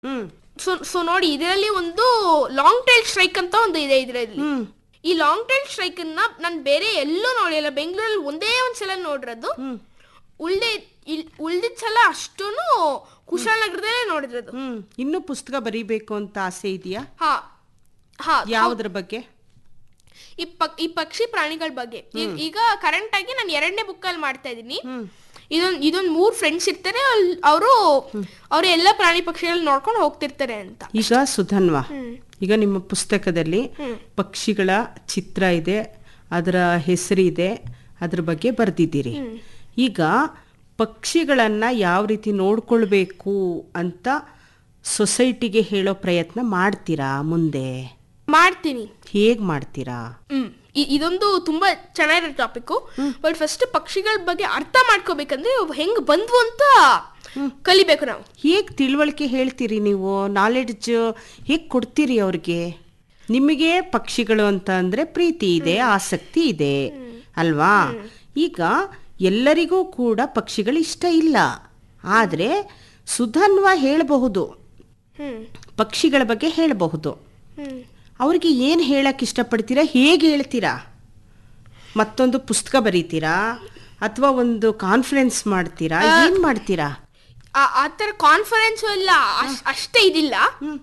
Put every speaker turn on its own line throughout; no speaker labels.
ಹ್ಮ್
so so ನೋಡಿ ಇದರಲ್ಲಿ ಒಂದು ಲಾಂಗ್ ಟೈಲ್ ಸ್ಟ್ರೈಕ್ ಅಂತ ಒಂದು ಇದೆ ಇದರಲ್ಲಿ
ಹ್ಮ್
ಈ ಲಾಂಗ್ ಟೈಲ್ ಸ್ಟ್ರೈಕ್ ಅನ್ನ ನಾನು ಬೇರೆ ಎಲ್ಲೂ ನೋಡಿಲ್ಲ ಬೆಂಗಳೂರಲ್ಲಿ ಒಂದೇ ಒಂದ್ ಸಲ ನೋಡಿರೋದು
ಹ್ಮ್
ಉಳ್ದೆ ಉಳ್ದಿದ್ ಸಲ ಅಷ್ಟೂ ಕುಶಾಲನಗರದಲ್ಲೇ ನೋಡಿರೋದು
ಹ್ಮ್ ಇನ್ನೂ ಪುಸ್ತಕ ಬರೀಬೇಕು ಅಂತ ಆಸೆ ಇದೆಯಾ
ಹಾ ಹಾ
ಯಾವುದ್ರ ಬಗ್ಗೆ
ಈ ಪಕ್ ಈ ಪಕ್ಷಿ ಪ್ರಾಣಿಗಳ ಬಗ್ಗೆ ಈ- ಈಗ ಕರೆಂಟ್ ಆಗಿ ನಾನು ಎರಡನೇ ಬುಕ್ಕಲ್ಲಿ ಮಾಡ್ತಾ ಇದ್ದೀನಿ
ಹ್ಮ್
ಇದೊಂದ್ ಇದೊಂದ್ ಮೂರ್ ಫ್ರೆಂಡ್ಸ್ ಇರ್ತಾರೆ ಅವರು ಅವರು ಎಲ್ಲ ಪ್ರಾಣಿ ಪಕ್ಷಿಗಳನ್ನ ನೋಡ್ಕೊಂಡು ಹೋಗ್ತಿರ್ತಾರೆ ಅಂತ
ಈಗ ಸುಧನ್ವಾ
ಹ್ಮ್
ಈಗ ನಿಮ್ಮ ಪುಸ್ತಕದಲ್ಲಿ
ಹ್ಮ್.
ಪಕ್ಷಿಗಳ ಚಿತ್ರ ಇದೆ ಅದರ ಹೆಸರಿದೆ ಅದ್ರ ಬಗ್ಗೆ ಬರೆದಿದ್ದೀರಿ ಈಗ ಪಕ್ಷಿಗಳನ್ನು ಯಾವ ರೀತಿ ನೋಡ್ಕೊಳ್ಬೇಕು ಅಂತ ಸೊಸೈಟಿಗೆ ಹೇಳೋ ಪ್ರಯತ್ನ ಮಾಡ್ತೀರಾ ಮುಂದೆ
ಮಾಡ್ತೀನಿ
ಹೇಗೆ ಮಾಡ್ತೀರಾ
ಹ್ಮ್ ಇ- ಇದೊಂದು ತುಂಬಾ ಚೆನ್ನಾಗಿರೋ ಟಾಪಿಕ್ ಬಟ್ ಫಸ್ಟ್ ಪಕ್ಷಿಗಳ ಬಗ್ಗೆ ಅರ್ಥ ಮಾಡ್ಕೋಬೇಕಂದ್ರೆ ಅವು ಹೆಂಗ್ ಬಂದ್ವು ಅಂತ ಕಲಿಬೇಕು ನಾವು
ಹೇಗೆ ತಿಳುವಳಿಕೆ ಹೇಳ್ತೀರಿ ನೀವು ನಾಲೆಡ್ಜ್ ಹೇಗೆ ಕೊಡ್ತೀರಿ ಅವ್ರಿಗೆ ನಿಮಗೆ ಪಕ್ಷಿಗಳು ಅಂತ ಅಂದರೆ ಪ್ರೀತಿ ಇದೆ ಆಸಕ್ತಿ ಇದೆ ಅಲ್ವಾ ಈಗ ಎಲ್ಲರಿಗೂ ಕೂಡ ಪಕ್ಷಿಗಳು ಇಷ್ಟ ಇಲ್ಲ ಆದರೆ ಸುಧನ್ವ ಹೇಳಬಹುದು
ಹ್ಮ್
ಪಕ್ಷಿಗಳ ಬಗ್ಗೆ ಹೇಳಬಹುದು
ಹ್ಮ್
ಅವ್ರಿಗೆ ಏನು ಹೇಳಕ್ಕೆ ಇಷ್ಟಪಡ್ತೀರಾ ಹೇಗೆ ಹೇಳ್ತೀರಾ ಮತ್ತೊಂದು ಪುಸ್ತಕ ಬರೀತೀರಾ ಅಥವಾ ಒಂದು ಕಾನ್ಫರೆನ್ಸ್ ಮಾಡ್ತೀರಾ ಏನು ಮಾಡ್ತೀರಾ
ಆ- ಆ ಥರ ಕಾನ್ಫರೆನ್ಸ್ ಎಲ್ಲ ಅಷ್ಟ್- ಅಷ್ಟೇ ಇದಿಲ್ಲ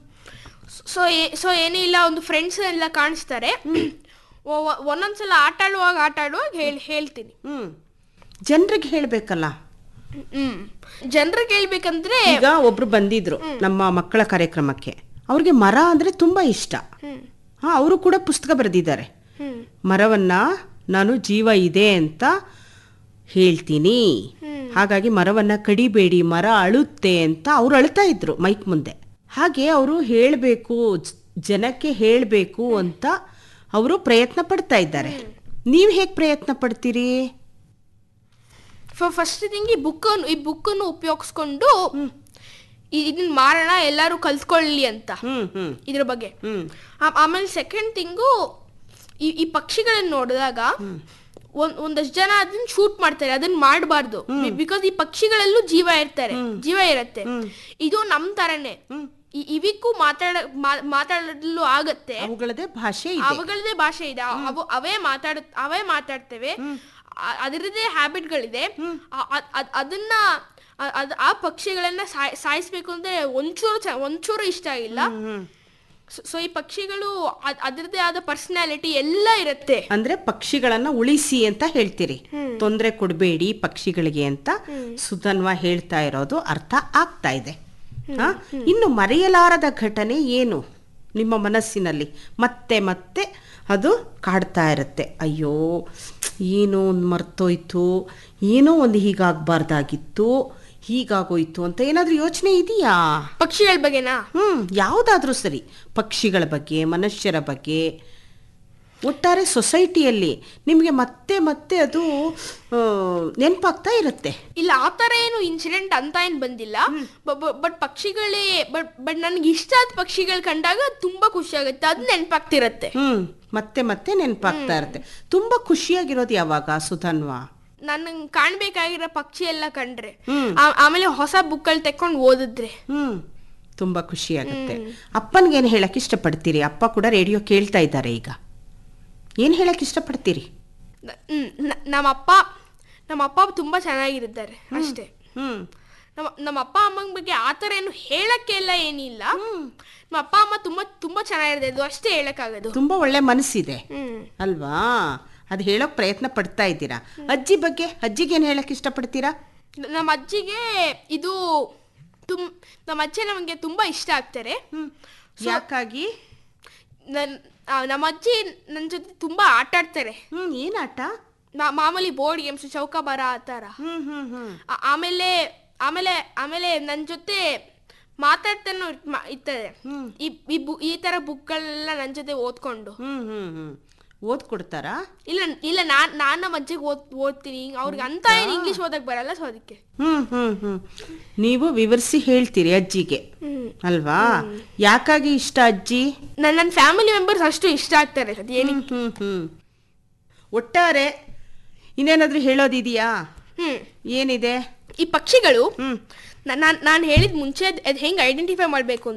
ಸೊ ಸೊ ಏನೂ ಇಲ್ಲ ಒಂದು ಫ್ರೆಂಡ್ಸ್ ಎಲ್ಲ ಕಾಣಿಸ್ತಾರೆ ಒ- ಒ- ಒಂದೊಂದ್ಸಲ ಆಟ ಆಡುವಾಗ ಆಟ ಆಡುವಾಗ ಹೇಳಿ ಹೇಳ್ತೀನಿ
ಹ್ಞೂ ಜನರಿಗೆ ಹೇಳಬೇಕಲ್ಲ
ಹ್ಮ್ ಜನರಿಗೆ ಹೇಳ್ಬೇಕಂದ್ರೆ
ಈಗ ಒಬ್ರು ಬಂದಿದ್ರು ನಮ್ಮ ಮಕ್ಕಳ ಕಾರ್ಯಕ್ರಮಕ್ಕೆ ಅವ್ರಿಗೆ ಮರ ಅಂದ್ರೆ ತುಂಬಾ ಇಷ್ಟ
ಹ್ಮ್
ಹಾ ಅವರು ಕೂಡ ಪುಸ್ತಕ ಬರೆದಿದ್ದಾರೆ
ಹ್ಮ್
ಮರವನ್ನ ನಾನು ಜೀವ ಇದೆ ಅಂತ ಹೇಳ್ತೀನಿ ಹಾಗಾಗಿ ಮರವನ್ನ ಕಡಿಬೇಡಿ ಮರ ಅಳುತ್ತೆ ಅಂತ ಅವ್ರು ಅಳ್ತಾ ಇದ್ರು ಮೈಕ್ ಮುಂದೆ ಹಾಗೆ ಅವರು ಹೇಳಬೇಕು ಜನಕ್ಕೆ ಹೇಳಬೇಕು ಅಂತ ಅವರು ಪ್ರಯತ್ನ ಪಡ್ತಾ ಇದ್ದಾರೆ ನೀವು ಹೇಗೆ ಪ್ರಯತ್ನ ಪಡ್ತೀರಿ
ಫಸ್ಟ್ ಥಿಂಗ್ ಈ ಬುಕ್ ಈ ಬುಕ್ಕನ್ನು ಉಪಯೋಗಿಸ್ಕೊಂಡು ಇದನ್ನ ಮಾರೋಣ ಎಲ್ಲರೂ ಕಲ್ತ್ಕೊಳ್ಳಿ ಅಂತ
ಹ್ಮ್ ಹ್ಮ್
ಇದ್ರ ಬಗ್ಗೆ
ಹ್ಮ್
ಆ- ಆಮೇಲೆ ಸೆಕೆಂಡ್ ಥಿಂಗು ಈ ಈ ಪಕ್ಷಿಗಳನ್ನ ನೋಡಿದಾಗ ಒಂದ್ ಒಂದಷ್ಟು ಜನ ಅದನ್ನ ಶೂಟ್ ಮಾಡ್ತಾರೆ ಅದನ್ನ ಮಾಡಬಾರ್ದು ಬಿಕಾಸ್ ಈ ಪಕ್ಷಿಗಳಲ್ಲೂ ಜೀವ ಇರ್ತಾರೆ ಜೀವ ಇರತ್ತೆ ಇದು ನಮ್ ತರನೇ ಈ ಇವಿಕ್ಕೂ ಮಾತಾಡ ಮಾ- ಮಾತಾಡಲು ಆಗತ್ತೆ
ಅವುಗಳದೇ ಭಾಷೆ ಇದೆ
ಅವುಗಳದೇ ಭಾಷೆ ಇದೆ ಅವು ಅವೇ ಮಾತಾಡ ಅವೇ ಮಾತಾಡ್ತೇವೆ ಆ- ಅದರದ್ದೇ ಹ್ಯಾಬಿಟ್ಗಳಿದೆ ಆ- ಅದ್- ಅದ್- ಅದನ್ನ ಅ- ಅದ್ ಆ ಪಕ್ಷಿಗಳನ್ನ ಸಾಯ್ ಸಾಯಿಸ್ಬೇಕು ಅಂದ್ರೆ ಒಂಚೂರು ಚ- ಒಂಚೂರು ಇಷ್ಟ ಆಗಿಲ್ಲ ಸೊ ಈ ಪಕ್ಷಿಗಳು ಅದ್- ಅದರದ್ದೇ ಆದ ಪರ್ಸನಾಲಿಟಿ ಎಲ್ಲ ಇರುತ್ತೆ
ಅಂದ್ರೆ ಪಕ್ಷಿಗಳನ್ನ ಉಳಿಸಿ ಅಂತ ಹೇಳ್ತೀರಿ ತೊಂದರೆ ಕೊಡಬೇಡಿ ಪಕ್ಷಿಗಳಿಗೆ ಅಂತ ಸುಧನ್ವ ಹೇಳ್ತಾ ಇರೋದು ಅರ್ಥ ಆಗ್ತಾ ಇದೆ ಹಾ? ಇನ್ನು ಮರೆಯಲಾರದ ಘಟನೆ ಏನು ನಿಮ್ಮ ಮನಸ್ಸಿನಲ್ಲಿ ಮತ್ತೆ ಮತ್ತೆ ಅದು ಕಾಡ್ತಾ ಇರುತ್ತೆ ಅಯ್ಯೋ ಏನೋ ಒಂದು ಮರ್ತೋಯ್ತು ಏನೋ ಒಂದು ಹೀಗಾಗಬಾರ್ದಾಗಿತ್ತು ಹೀಗಾಗೋಯ್ತು ಅಂತ ಏನಾದರೂ ಯೋಚನೆ ಇದೆಯಾ
ಪಕ್ಷಿಗಳ ಬಗ್ಗೆನಾ
ಹ್ಮ್ ಯಾವುದಾದ್ರೂ ಸರಿ ಪಕ್ಷಿಗಳ ಬಗ್ಗೆ ಮನುಷ್ಯರ ಬಗ್ಗೆ ಒಟ್ಟಾರೆ ಸೊಸೈಟಿಯಲ್ಲಿ ನಿಮಗೆ ಮತ್ತೆ ಮತ್ತೆ ಅದು ಆ, ನೆನಪಾಗ್ತಾ ಇರುತ್ತೆ
ಇಲ್ಲ ಆ ಥರ ಏನು ಇನ್ಸಿಡೆಂಟ್ ಅಂತ ಏನು ಬಂದಿಲ್ಲ ಬಟ್ ಪಕ್ಷಿಗಳೇ ಬಟ್ ಬಟ್ ನನಗೆ ಇಷ್ಟ ಆದ ಪಕ್ಷಿಗಳು ಕಂಡಾಗ ತುಂಬಾ ಖುಷಿ ಆಗುತ್ತೆ ಅದು ನೆನಪಾಗ್ತಿರತ್ತೆ
ಹ್ಮ್ ಮತ್ತೆ ಮತ್ತೆ ನೆನಪಾಗ್ತಾ ಇರುತ್ತೆ ತುಂಬಾ ಖುಷಿಯಾಗಿರೋದು ಯಾವಾಗ ಸುಧನ್ವಾ
ನನಗೆ ಕಾಣ್ಬೇಕಾಗಿರೋ ಪಕ್ಷಿ ಎಲ್ಲ ಕಂಡ್ರೆ
ಹ್ಮ್.
ಆ- ಆಮೇಲೆ ಹೊಸ ಬುಕ್ಗಳು ತೆಕ್ಕೊಂಡು ಓದಿದ್ರೆ
ಹ್ಮ್ ತುಂಬಾ ಖುಷಿಯಾಗುತ್ತೆ ಅಪ್ಪನಿಗೇನು ಹೇಳಕ್ ಇಷ್ಟಪಡ್ತೀರಿ ಅಪ್ಪ ಕೂಡ ರೇಡಿಯೋ ಕೇಳ್ತಾ ಇದ್ದಾರೆ ಈಗ ಏನು ಹೇಳಕ್ ಇಷ್ಟಪಡ್ತೀರಿ
ನ- ಹ್ಮ್, ನ- ನಮ್ಮಪ್ಪ ನಮ್ಮಪ್ಪ ತುಂಬಾ ಚೆನ್ನಾಗಿರ್ತಾರೆ ಅಷ್ಟೇ
ಹ್ಮ್
ನಮ್ಮ ನಮ್ಮ ಅಪ್ಪ ಅಮ್ಮನ ಬಗ್ಗೆ ಆ ಥರ ಏನು ಹೇಳಕ್ಕೆ ಎಲ್ಲ ಏನಿಲ್ಲ ನಮ್ಮ ಅಪ್ಪ ಅಮ್ಮ ತುಂಬಾ ತುಂಬಾ ಚೆನ್ನಾಗಿರುತ್ತೆ ಅದು ಅಷ್ಟೇ ಹೇಳಕ್ಕಾಗೋದು
ತುಂಬಾ ಒಳ್ಳೆ ಮನಸ್ಸಿದೆ
ಹ್ಮ್
ಅಲ್ವಾ ಅದು ಹೇಳೋಕ್ ಪ್ರಯತ್ನ ಪಡ್ತಾ ಇದ್ದೀರಾ ಅಜ್ಜಿ ಬಗ್ಗೆ ಅಜ್ಜಿಗೆ ಏನು ಹೇಳಕ್ ಇಷ್ಟಪಡ್ತೀರಾ
ನ- ನಮ್ಮ ಅಜ್ಜಿಗೆ ಇದು ತುಮ್ ನಮ್ಮ ಅಜ್ಜಿ ನಮಗೆ ತುಂಬಾ ಇಷ್ಟ ಆಗ್ತಾರೆ
ಯಾಕಾಗಿ
ನನ್ ಆ, ನಮ್ಮ ಅಜ್ಜಿ ನನ್ನ ಜೊತೆ ತುಂಬಾ ಆಟ ಆಡ್ತಾರೆ
ಹ್ಮ್ ಏನಾಟ
ಮಾ- ಮಾಮೂಲಿ ಬೋರ್ಡ್ ಗೇಮ್ಸ್ ಚೌಕಾಬಾರ ಆ ಥರ
ಹ್ಮ್ ಹ್ಮ್ ಹ್ಮ್
ಆ- ಆಮೇಲೆ ಆಮೇಲೆ ಆಮೇಲೆ ನನ್ನ ಜೊತೆ ಮಾತಾಡ್ತಾನು ಇರ್- ಮಾ- ಇರ್ತದೆ ಈ ಈ ಬು ಈ ಥರ ಬುಕ್ಗಳೆಲ್ಲ ನನ್ನ ಜೊತೆ ಓದ್ಕೊಂಡು
ಹ್ಮ್ ಹ್ಮ್ ಹ್ಮ್ ಓದ್ ಕೊಡ್ತಾರಾ
ಇಲ್ಲ ಇಲ್ಲ ನಾನ್ ನಾನ್ ನಮ್ಮ ಅಜ್ಜಿಗೆ ಓದ್ ಓದ್ತೀನಿ ಅವ್ರಿಗೆ ಅಂತ ಏನು ಇಂಗ್ಲೀಷ್ ಓದಕ್ ಬರಲ್ಲ ಸೊ ಅದಕ್ಕೆ
ಹ್ಮ್ ಹ್ಮ್ ಹ್ಮ್ ನೀವು ವಿವರಿಸಿ ಹೇಳ್ತೀರಿ ಅಜ್ಜಿಗೆ
ಹ್ಮ್
ಅಲ್ವಾ ಯಾಕಾಗಿ ಇಷ್ಟ ಅಜ್ಜಿ
ನನ್ನ ನನ್ನ ಫ್ಯಾಮಿಲಿ ಮೆಂಬರ್ಸ್ ಅಷ್ಟು ಇಷ್ಟ ಆಗ್ತಾರೆ ಅದು ಏನಕ್ಕೆ
ಹ್ಮ್ ಹ್ಮ್ ಒಟ್ಟಾರೆ ಇನ್ನೇನಾದ್ರೂ ಹೇಳೋದಿದೆಯಾ
ಹ್ಮ್
ಏನಿದೆ
ಈ ಪಕ್ಷಿಗಳು
ಹ್ಮ್
ನಾನು ನಾನು ಹೇಳಿದ ಮುಂಚೆ ಅದು ಹೆಂಗೆ ಐಡೆಂಟಿಫೈ ಮಾಡಬೇಕು